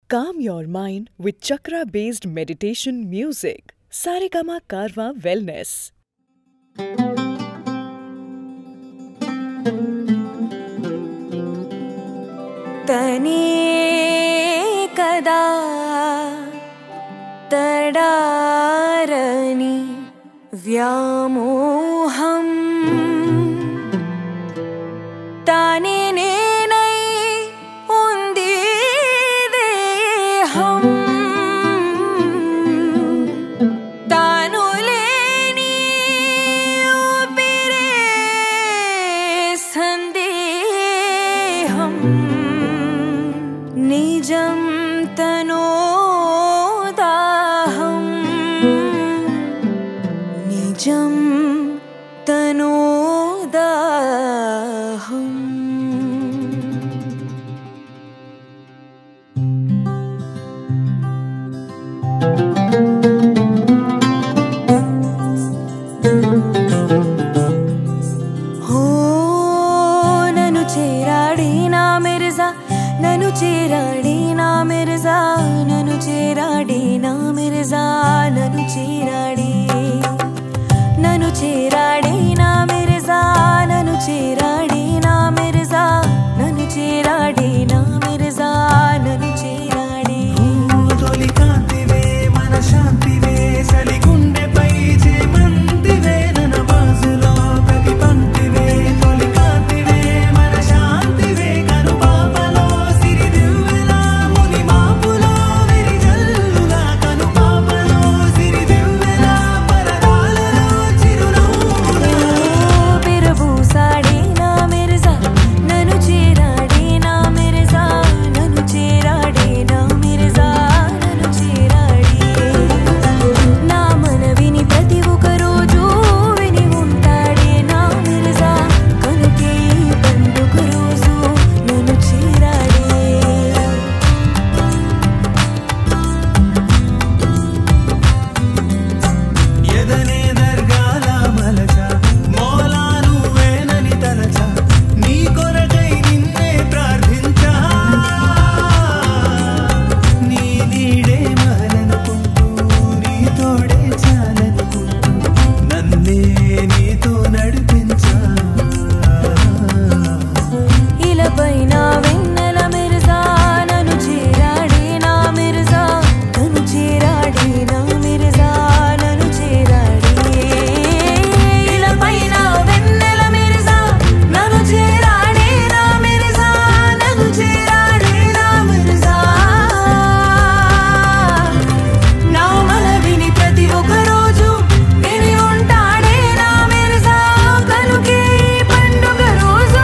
Calm your mind with chakra based meditation music. Saregama Karwa Wellness. తనే కదా తడారని వ్యామోహం తానే నేనై ఉంది దేహం తాను లేని ఊపిరే సందేహం నిజం తనోదాహం నిజం తనోదాహం హో నన్ను చేరాడి నా మిర్జా నన్ను చేరాడి నా మిర్జా నన్ను చేరాడి నా మిర్జా నన్ను చేరాడి నన్ను చేరాడి నా మిర్జా నన్ను చేరాడి నా మిర్జా నన్ను చేరాడి నా మిర్జా నన్ను చేరాడి తొలి కాంతివే మన శాంతివే సలిగుండెపై చేమంతివే నన మనసులో ప్రతి పంక్తివే తొలి కాంతివే మన శాంతివే కను పాపలో సిరి దివ్వెలా ముని మాపులో విరి జల్లులా కను పాపలో సిరి దివ్వెలా పరదాలలో చిరునవ్వులా పిరబూసాడే నా మిర్జా నన్ను చేరాడే నా మిర్జా నన్ను చేరాడే నా మిర్జా నన్ను చేరాడే నా మనవిని ప్రతి ఒక్క రోజు విని ఉంటాడే నా మిర్జా కనుకే ఈ పండుగ రోజు నన్ను చేరాడే ఎదనే దర్గాల మలచ మోలా నువ్వేనని తలచ నీ కొరకై నిన్నే ప్రార్థించా నీ నీడే మహలనుకుంటూ నీ తోడే చాలనుకుంటూ నన్నే నీతో నడిపించా ఇలపైన వెన్నెల మిర్జా నన్ను చేరాడే నా మిర్జా నన్ను చేరాడే నా మిర్జా నన్ను చేరాడే ఇలపైన వెన్నెల మిర్జా నన్ను చేరాడే నా మిర్జా నన్ను చేరాడే నా మిర్జా నా మనవిని ప్రతి ఒక్క రోజు విని ఉంటాడే నా మిర్జా కనుకే ఈ పండుగ రోజు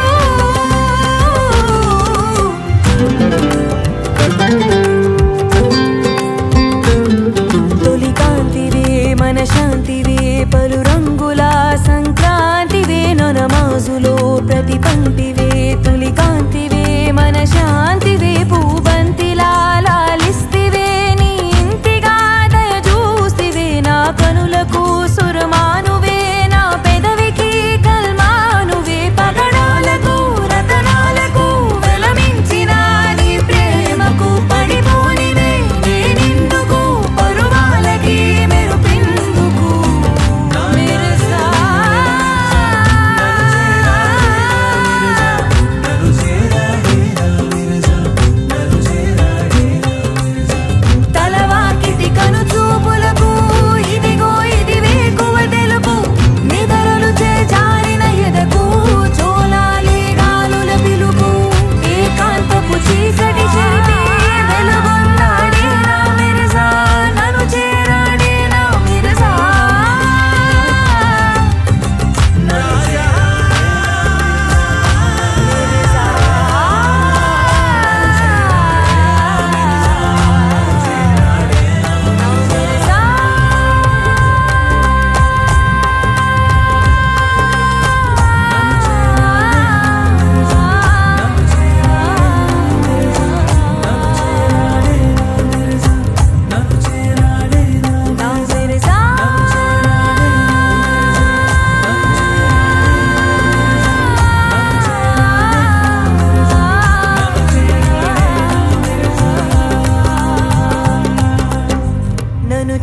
తొలి కాంతివే మన శాంతివే పలు రంగుల సంక్రాంతివే ననమాజులో ప్రతి పంక్తివే తొలి కాంతివే మన శాంతివే పూబంతిలా లాలిస్తివే నీ ఇంటిగా దయ చూస్తివే నా కనులకు సురమానువే నా పెదవికి కల్మానువే పగడాలకు రతనాలకు వెలమించిన నీ ప్రేమకు పడి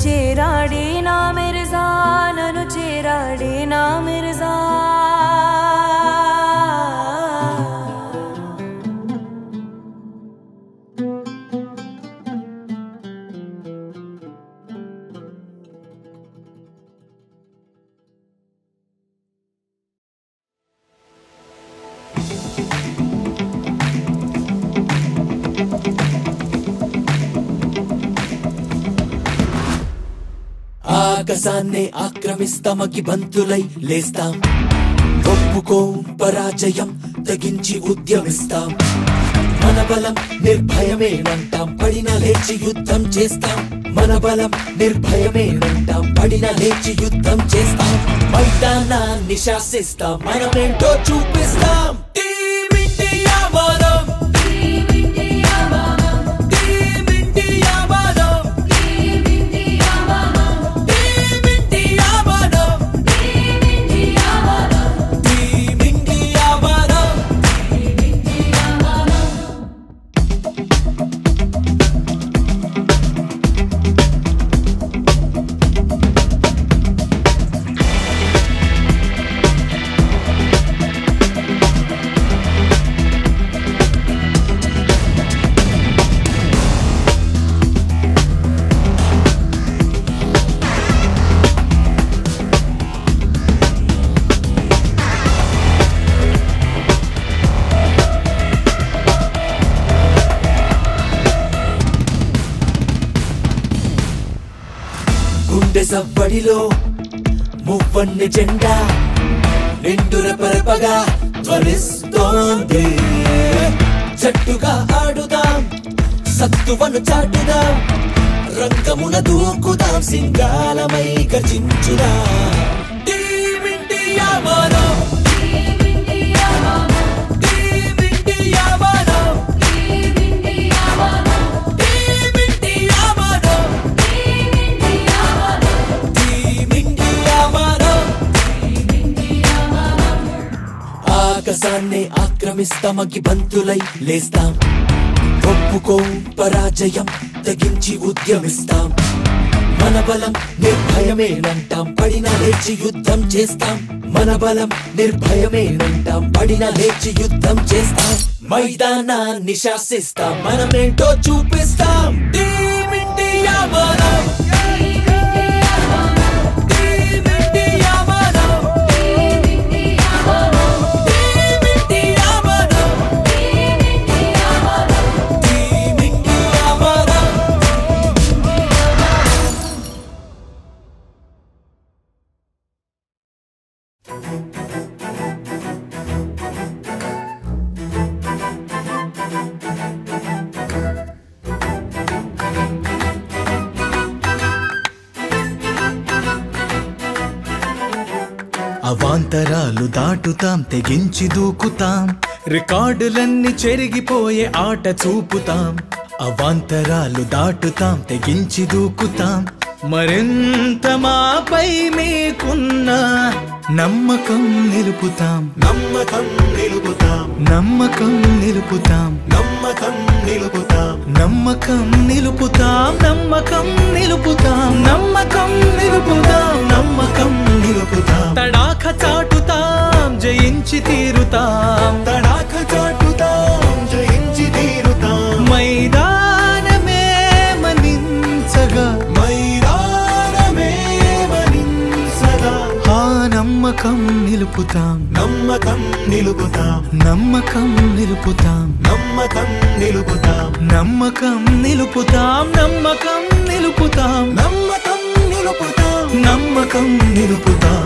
చేరాడే నా మిర్జా నన్ను చేరాడే నా మిర్జా ఆకాశాన్నే ఆక్రమిస్తామకి బంతులై లేస్తాం ఒప్పుకో పరాజయం తెగించి ఉద్యమిస్తాం మన బలం నిర్భయమేనంటాం పడిన లేచి యుద్ధం చేస్తాం మన బలం నిర్భయమేనంటాం పడిన లేచి యుద్ధం చేస్తాం మైదానాన్ని శాసిస్తాం మనమేంటో చూపిస్తాం టీమ్ ఇండియా మనం టీమ్ ఇండియా మనం టీమ్ ఇండియా మనం టీమ్ ఇండియా మనం టీమ్ ఇండియా మనం గుండె సవ్వడిలో మువ్వన్నె జెండా నిండుర పరపగా ధ్వనిస్తోంది జట్టుగా ఆడుదాం సత్తువను చాటుదాం రంగమున దూకుదాం సింగాలమై గర్జించుదాం టీమ్ ఇండియా మనం టీమ్ ఇండియా మనం టీమ్ ఇండియా మనం టీమ్ ఇండియా మనం టీమ్ ఇండియా మనం ఆకాశాన్ని ఆక్రమిస్తామకి బంతులై లేస్తాం ఒప్పుకో పరాజయం తెగించి ఉద్యమిస్తాం మన బలం నిర్భయమేనంటాం పడిన లేచి యుద్ధం చేస్తాం మన బలం నిర్భయమేనంటాం పడిన లేచి యుద్ధం చేస్తాం మైదానాన్ని శాసిస్తాం మనమేంటో చూపిస్తాం టీమ్ ఇండియా మనం టీమ్ ఇండియా మనం టీమ్ ఇండియా మనం టీమ్ ఇండియా మనం అవాంతరాలు దాటుతాం తెగించి దూకుతాం రికార్డులన్నీ చెరిగిపోయే ఆట చూపుతాం అవాంతరాలు దాటుతాం తెగించి దూకుతాం మరింత మాపై మీకున్న నమ్మకం నిలుపుతాం నమ్మకం నిలుపుతాం నమ్మకం నిలుపుతాం నమ్మకం నిలుపుతాం నమ్మకం నిలుపుతాం నమ్మకం నిలుపుతాం నమ్మకం నిలుపుతాం నమ్మకం నిలుపుతాం తడాఖ చాటుతాం జయించి తీరుతాం తడాఖ చాటుతాం జయించి తీరుతాం మైదానమే మనించగా మైదానమే మనింసగా ఆ నమ్మకం నిలుపుతాం నమ్మకం నిలుపుతాం నమ్మకం నిలుపుతాం నమ్మకం నిలుపుతాం నమ్మకం నిలుపుతాం నమ్మకం నిలుపుతాం నమ్మకం నిలుపుతాం నమ్మకం నిలుపుతాం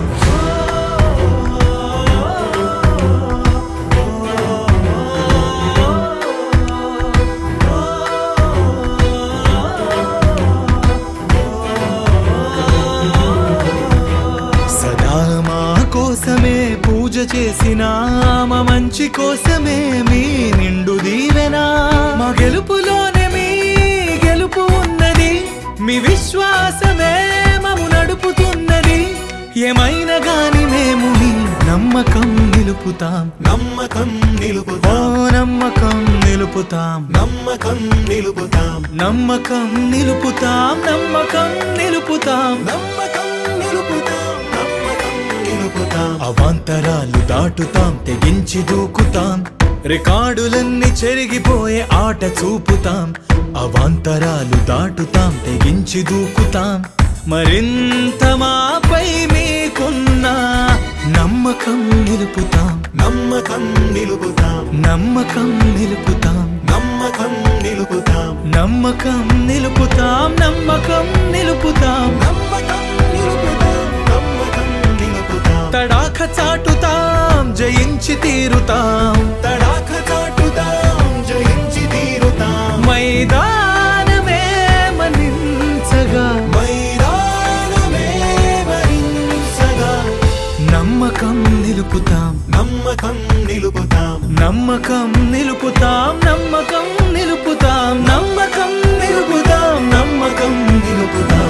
సదా మా కోసమే పూజ చేసిన మా మంచి కోసమే మీ నిండు దీవెనా మా గెలుపులోనే మీ గెలుపు ఉన్నది మీ విశ్వాసమే మము నడుపుతున్నది ఏమైనా గాని మేము మీ నమ్మకం నిలుపు నిలుపుతాం నమ్మకం ఓ నిలుపుతాం నమ్మకం నిలుపుతాం నమ్మకం నిలుపుతాం నమ్మకం నిలుపుతాం నమ్మకం నిలుపుతాం నమ్మకం నిలుపుతాం నమ్మకం నిలుపుతాం అవాంతరాలు దాటుతాం తెగించి దూకుతాం రికార్డులన్నీ చెరిగిపోయే ఆట చూపుతాం అవాంతరాలు దాటుతాం తెగించి దూకుతాం మరింత మాపై మీకున్న నమ్మకం నిలుపుతాం నమ్మకం నిలుపుతాం నమ్మకం నిలుపుతాం నమ్మకం నిలుపుతాం నమ్మకం నిలుపుతాం నమ్మకం నిలుపుతాం నమ్మకం నిలుపుతాం నమ్మకం నిలుపుతాం తడాఖ చాటుతాం జయించి తీరుతాం తడాఖ చాటుతాం జయించి తీరుతాం మైదానమే మన్నించగా మైదానమే వరించగా నమ్మకం నిలుపుతాం నమ్మకం నిలుపుతాం నమ్మకం నిలుపుతాం నమ్మకం నిలుపుతాం నమ్మకం నిలుపుతాం నమ్మకం నిలుపుతాం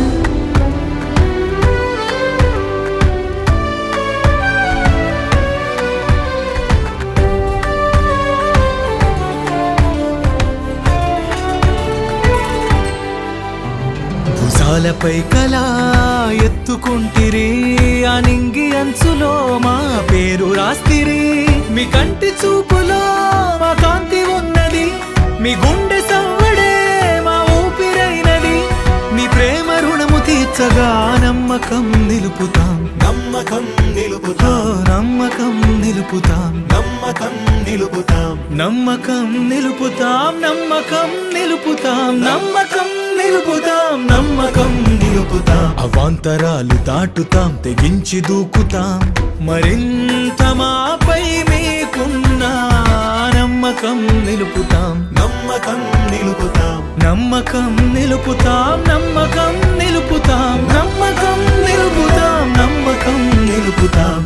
భుజాలపై కలా ఎత్తుకుంటిరి ఆ నింగి అంచులో మా పేరు రాస్తిరి మీ కంటి చూపులో మా కాంతి ఉన్నది మీ గుండె సవ్వడే మా ఊపిరైనది మీ ప్రేమ రుణము తీర్చగా నమ్మకం నిలుపుతాం నమ్మకం ఓ నిలుపుతాం నమ్మకం నిలుపుతాం నమ్మకం నిలుపుతాం నమ్మకం నిలుపుతాం నమ్మకం నిలుపుతాం నమ్మకం నిలుపుతాం నమ్మకం నిలుపుతాం అవాంతరాలు దాటుతాం తెగించి దూకుతాం మరింత మాపై మీకున్న నమ్మకం నిలుపుతాం నమ్మకం నిలుపుతాం నమ్మకం నిలుపుతాం నమ్మకం నిలుపుతాం నమ్మకం నిలుపుతాం నమ్మకం నిలుపుతాం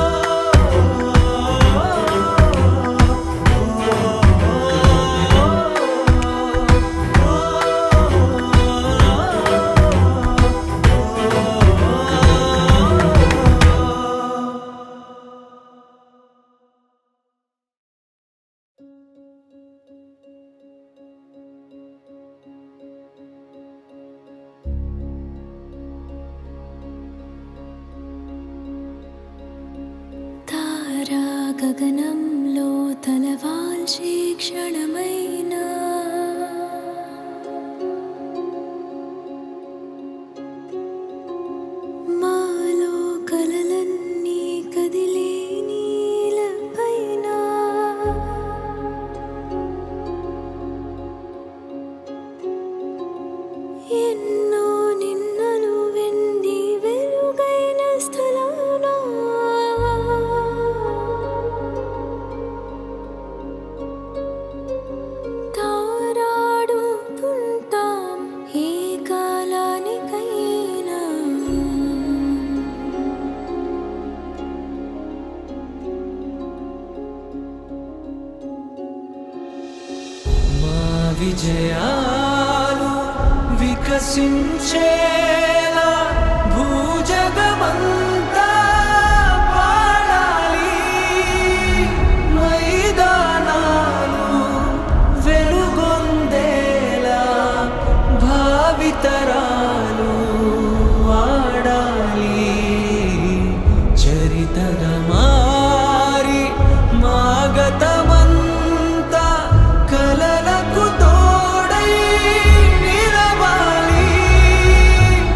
తారా గగనంలో తలవాల్చి క్షణమైనా మాలో కలలన్నీ కదిలే నీలపైన ఎన్నో నిన్నలు వెండి వెలుగైన స్థలాన తారాడుతుంటాం ఏ కాలానికైనా మా విజయాలు వికసించేలా భూజగమంతా పాడాలి మైదానాలు వెలుగొందేలా భావితరాలు ఆడాలి చరితగా మారి మాగతమంతా కలలకు తోడై నిలవాలి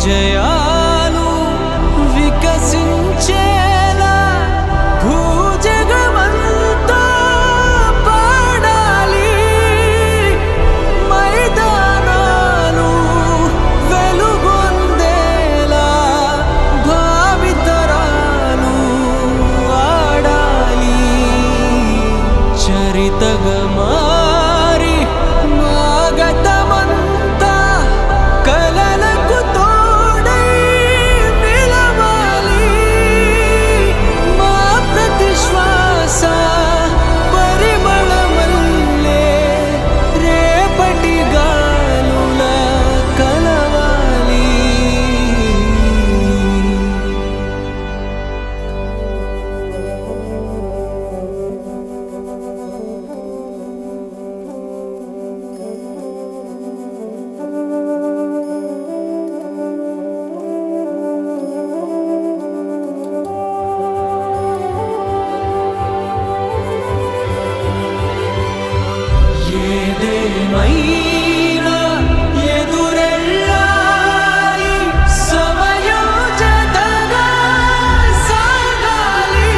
విజయాలు వికసించేలా భూజగమంతా పాడాలి మైదానాలు వెలుగొందేలా భావితరాలు ఆడాలి చరితగా మారి మాగతమంతా కలలకు తోడై నిలవాలి మా ప్రతి శ్వాస పరిమళమల్లే రేపటి గాలుల కలవాలి ఏదేమైనా ఎదురెళ్ళాలి సమయోజతగా సాగాలి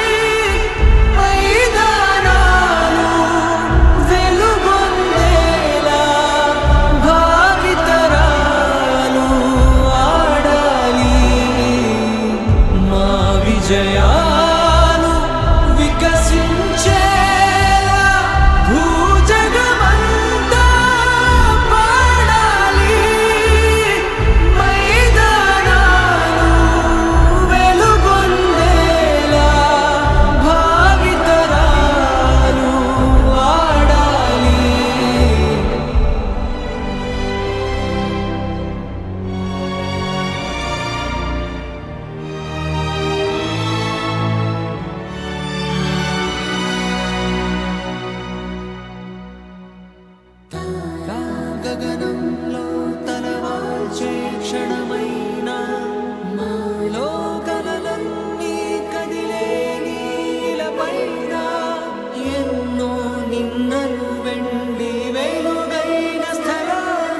మైదానాలు వెలుగొందేలా భావితరాలు ఆడాలి మా విజయాలు వికసించేలా భూజగమంతా పాడాలి మైదానాలు వెలుగొందేలా భావితరాలు ఆడాలి గగనంలో తలవాల్చే క్షణమైన మాలో కలలన్నీ కదిలే నీలపైన ఎన్నో నిన్నలు వెండి వెలుగైన స్థలాన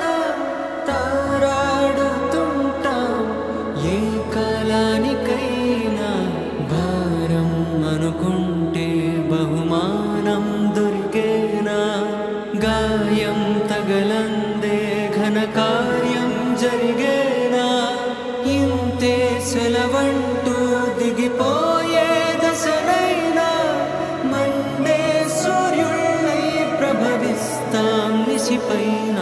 తారాడుతుంటాం ఏ కాలానికైనా భారం అనుకుంటే బహుమానం దొరికేనా గాయం తగలందే ఘన కార్యం జరిగేనా ఇంతే సెలవంటూ దిగిపోయే దశనైనా మండే సూర్యుళ్ళై ప్రభవిస్తాం నిశిపైన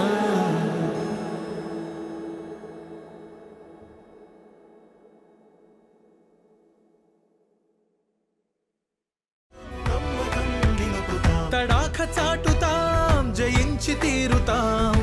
నమ్మకం నిలుపుతాం తడాఖ చాటుతాం జయించి తీరుతాం